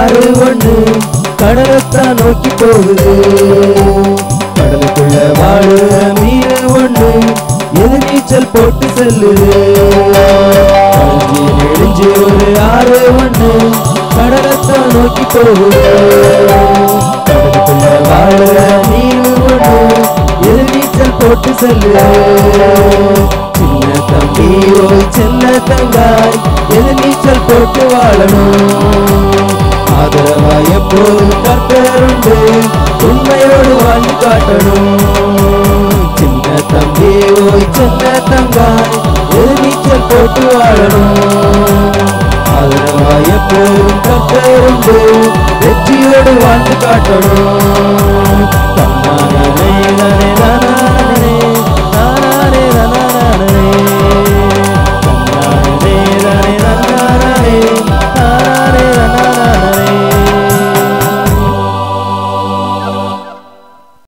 ஆறு ஒண்ணு கடலைத்தான் நோக்கி போகுது கடலுக்குள்ள வாழுற மீன் ஒண்ணு எதிர்நீச்சல் போட்டு செல்லுது அழிஞ்சு நெடுஞ்சு ஒரு ஆறு ஒண்ணு கடலைத்தான் நோக்கி போகுது கடலுக்குள்ள வாழுற மீன் ஒண்ணு எதிர்நீச்சல் போட்டு செல்லுது சின்ன தம்பி ஓய் சின்ன தங்காய் எதிர்நீச்சல் போட்டு வாழணும் ஆதரவா எப்போதும் கர்த்தருண்டு உண்மையோடு வாழ்ந்து காட்டணும் சின்ன தம்பி ஓய் சின்ன தங்காய் எதிர்நீச்சல் போட்டு வாழணும் ஆதரவா எப்போதும் கர்த்தருண்டு வெற்றியோடு வாழ்ந்து காட்டணும்